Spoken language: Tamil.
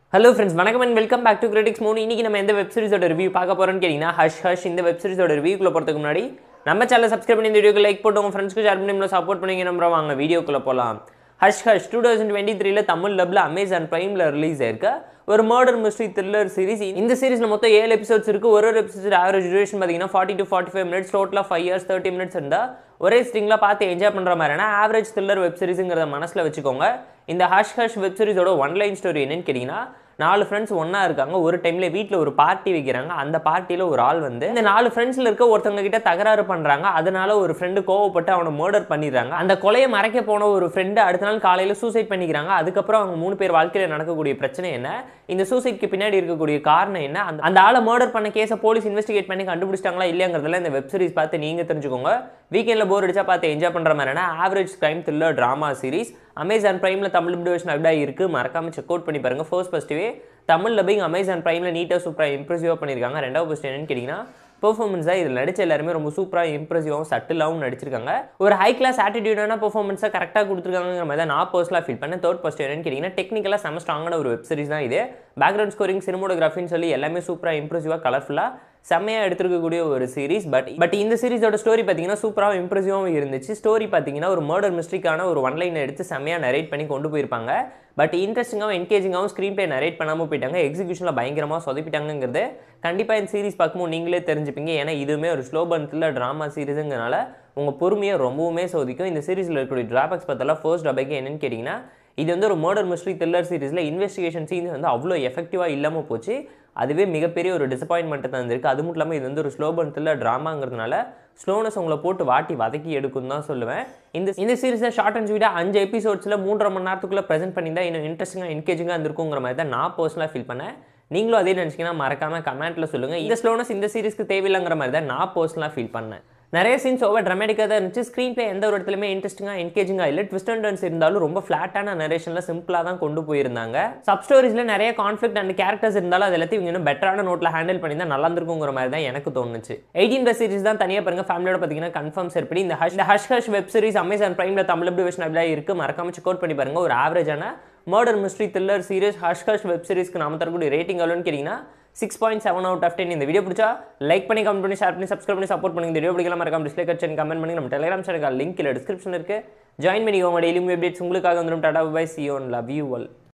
ஹலோ ஃப்ரெண்ட்ஸ் வணக்கம் and welcome back to critics மூணு இன்னைக்கு நம்ம எந்த வெப் சீரிஸோட ரிவ்யூ பார்க்க போறோம்னு கேட்டிங்கன்னா ஹஷ் ஹஷ் இந்த வெப் சீரிஸோட ரிவ்யூக்குள்ள போகிறதுக்கு முன்னாடி நம்ம சேனல் சப்ஸ்கிரைப் பண்ணி இந்த வீடியோக்கு லைக் போட்டு உங்கள் ஃப்ரெண்ட்ஸ்க்கு ஷேர் பண்ணி நம்மளை சப்போர்ட் பண்ணிங்க நம்புறோம் வாங்க வீடியோக்குள்ள போகலாம் hush hush two thousand twenty த்ரீல தமிழ் லப்ல அமேசான் பிரைமில் ரிலீஸ் ஆயிருக்க ஒரு மர்டர் மிஸ்ட்ரி த்ரில்லர் சீரிஸ் இந்த சீரிஸ்ல மொத்தம் ஏழு எபிசோட்ஸ் இருக்கு ஒரு ஒரு எபிசோட் ஆவரேஜ் டியூரேஷன் பார்த்தீங்கன்னா forty to forty five minutes டோட்டலாக ஃபைவ் இயர்ஸ் தேர்ட்டி மினிட்ஸ் இருந்தால் ஒரே ஸ்ட்ரிங்கில் பார்த்து என்ஜாய் பண்ணுற மாதிரினா ஆவரேஜ் த்ரில்லர் வெப் சீரிஸுங்கிறத மனசில் வச்சுக்கோங்க இந்த ஹஷ் ஹஷ் வெப் சீரிஸோட ஒன்லைன் ஸ்டோரி என்னன்னு கேட்டிங்கன்னா நாலு ஃப்ரெண்ட்ஸ் ஒன்றா இருக்காங்க ஒரு டைமில் வீட்டில் ஒரு பார்ட்டி வைக்கிறாங்க அந்த பார்ட்டியில் ஒரு ஆள் வந்து இந்த நாலு ஃப்ரெண்ட்ஸில் இருக்க ஒருத்தவங்க கிட்ட தகராறு பண்ணுறாங்க அதனால ஒரு ஃப்ரெண்டு கோவப்பட்டு அவனை மர்டர் பண்ணிடுறாங்க அந்த கொலையை மறைக்க போன ஒரு ஃப்ரெண்டு அடுத்த நாள் காலையில் சூசைட் பண்ணிக்கிறாங்க அதுக்கப்புறம் அவங்க மூணு பேர் வாழ்க்கையில் நடக்கக்கூடிய பிரச்சனை என்ன இந்த சூசைட்க்கு பின்னாடி இருக்கக்கூடிய காரணம் என்ன அந்த அந்த ஆளை மர்டர் பண்ண கேஸை போலீஸ் இன்வெஸ்டிகேட் பண்ணி கண்டுபிடிச்சிட்டாங்களா இல்லையாங்கிறதுல இந்த வெப் சீரிஸ் பார்த்து நீங்கள் தெரிஞ்சுக்கோங்க வீக்கெண்டில் போர் அடிச்சா பார்த்து என்ஜாய் பண்ணுற மாதிரினா average crime thriller drama series Amazon பிரைமில் தமிழ் டிவிஷன் அப்படியே இருக்குது மறக்காமல் செக் அவுட் பண்ணி பாருங்கள் ஃபர்ஸ்ட் ஃபஸ்ட்டுவே தமிழ் டப்பிங் அமேசான் பிரைமில் நீட்டாக சூப்பராக இம்ப்ரெசிவாக பண்ணியிருக்காங்க ரெண்டாவது ஃபஸ்ட் என்னன்னு கேட்டிங்கன்னா பெர்ஃபார்மன்ஸாக இதில் நடிச்ச எல்லாருமே ரொம்ப சூப்பராக இம்ப்ரெசிவாகவும் சட்டிலாகவும் நடிச்சிருக்காங்க ஒரு ஹை கிளாஸ் ஆட்டிடியூடான பெர்ஃபார்மன்ஸாக கரெக்டாக கொடுத்துருக்காங்கிற மாதிரி தான் நான் பர்சனலாக ஃபீல் பண்ணேன் தேர்ட் ஃபஸ்ட் என்னன்னு கேட்டிங்கன்னா டெக்னிக்கலாக செம ஸ்ட்ராங்கான ஒரு வெப் சீரிஸ் தான் இது பேக்ரவுண்ட் ஸ்கோரிங் சினிமோடோகிராஃபின்னு சொல்லி எல்லாமே சூப்பராக இம்ப்ரெசிவாக கலர்ஃபுல்லாக செம்மையாக எடுத்துருக்கக்கூடிய ஒரு சீரிஸ் பட் பட் இந்த சீரிஸோட ஸ்டோரி பார்த்தீங்கன்னா சூப்பராகவும் இம்ப்ரெசிவாகவும் இருந்துச்சு ஸ்டோரி பார்த்தீங்கன்னா ஒரு மர்டர் மிஸ்ட்ரிக்கான ஒரு ஒன் லைன் எடுத்து செம்மையாக நரேட் பண்ணி கொண்டு போயிருப்பாங்க பட் இன்ட்ரெஸ்டிங்காகவும் என்கேஜிங்காகவும் ஸ்க்ரீன் ப்ளே நரேட் பண்ணாமல் போயிட்டாங்க எக்ஸிகியூஷனில் பயங்கரமாக சொதப்பிட்டாங்கிறது கண்டிப்பாக இந்த சீரிஸ் பார்க்கும்போது நீங்களே தெரிஞ்சுப்பீங்க ஏன்னா இதுவுமே ஒரு ஸ்லோ பன்த்தில் ட்ராமா சீரிஸுங்கிறனால உங்கள் பொறுமையை ரொம்பவுமே சோதிக்கும் இந்த சீரிஸில் இருக்கக்கூடிய ட்ராபேக்ஸ் பார்த்தலாம் ஃபர்ஸ்ட் டபைக்கு என்னன்னு கேட்டிங்கன்னா இது வந்து ஒரு மர்டர் மிஸ்ட்ரி த்ரில்லர் சீரிஸில் இன்வெஸ்டிகேஷன் சீன்ஸ் வந்து அவ்வளோ எஃபெக்டிவாக இல்லாமல் போச்சு அதுவே மிகப்பெரிய ஒரு டிசப்பாயின்மெண்ட்டை தந்திருக்கு அது மட்டும் இல்லாமல் இது வந்து ஒரு ஸ்லோ பன் த்ரில்லர் ட்ராமாங்கிறதுனால ஸ்லோனஸ் உங்களை போட்டு வாட்டி வதக்கி எடுக்கும் தான் சொல்லுவேன் இந்த இந்த சீரிஸை ஷார்ட் அண்ட் ஸ்வீட்டாக அஞ்சு எபிசோட்ஸில் மூன்றரை மணி நேரத்துக்குள்ளே ப்ரெசென்ட் பண்ணியிருந்தா இன்னும் இன்ட்ரெஸ்டிங்காக என்கேஜிங்காக இருந்திருக்குங்கிற மாதிரி தான் நான் பர்சனலாக ஃபீல் பண்ணேன் நீங்களும் அதே நினச்சிங்கன்னா மறக்காமல் கமெண்ட்டில் சொல்லுங்கள் இந்த ஸ்லோனஸ் இந்த சீரிஸ்க்கு தேவையில்லைங்கிற மாதிரி தான் நான் பர்சனலாக ஃபீல் பண்ணேன் நிறைய சீன்ஸ் ஓவர் ட்ரமேட்டிக்காக தான் இருந்துச்சு ஸ்க்ரீன் ப்ளே எந்த ஒரு இடத்துலையுமே இன்ட்ரெஸ்டிங்காக என்கேஜிங்காக இல்லை ட்விஸ்ட் அண்ட் டர்ன்ஸ் இருந்தாலும் ரொம்ப ஃப்ளாட்டான நரேஷனில் சிம்பிளாக தான் கொண்டு போயிருந்தாங்க சப் ஸ்டோரிஸில் நிறைய கான்ஃப்ளிக் அண்ட் கேரக்டர்ஸ் இருந்தாலும் அது எல்லாத்தையும் இவங்க இன்னும் பெட்டரான நோட்டில் ஹேண்டில் பண்ணி தான் நல்லா இருந்திருக்குங்கிற மாதிரி தான் எனக்கு தோணுச்சு எயிட்டீன் ப்ளஸ் சீரிஸ் தான் தனியாக பாருங்க ஃபேமிலியோட பார்த்தீங்கன்னா கன்ஃபார்ம் எப்படி இந்த ஹஷ் இந்த hush hush web series Amazon பிரைமில் தமிழ் டிவிஷன் அப்படியே இருக்குது மறக்காம செக் அவுட் பண்ணி பாருங்க ஒரு ஆவரேஜான murder mystery thriller series hush hush web சீரிஸ்க்கு நாம தரக்கூடிய ரேட்டிங் எவ்வளோன்னு கேட்டிங்கன்னா six point seven out of ten இந்த வீடியோ பிடிச்சா லைக் பண்ணி கமெண்ட் பண்ணி ஷேர் பண்ணி சப்ஸ்கிரைப் பண்ணி சப்போர்ட் பண்ணி இந்த வீடியோ பிடிக்கலாம் மறக்காம டிஸ்லைக் அடிச்சு கமெண்ட் பண்ணி நம்ம டெலிகிராம் சேனல் லிங்க் இல்லை டிஸ்கிரிப்ஷன் இருக்கு ஜாயின் பண்ணிக்கோங்க டெய்லியும் அப்டேட்ஸ் உங்களுக்காக வந்துடும் tata bye see one love you ஒல்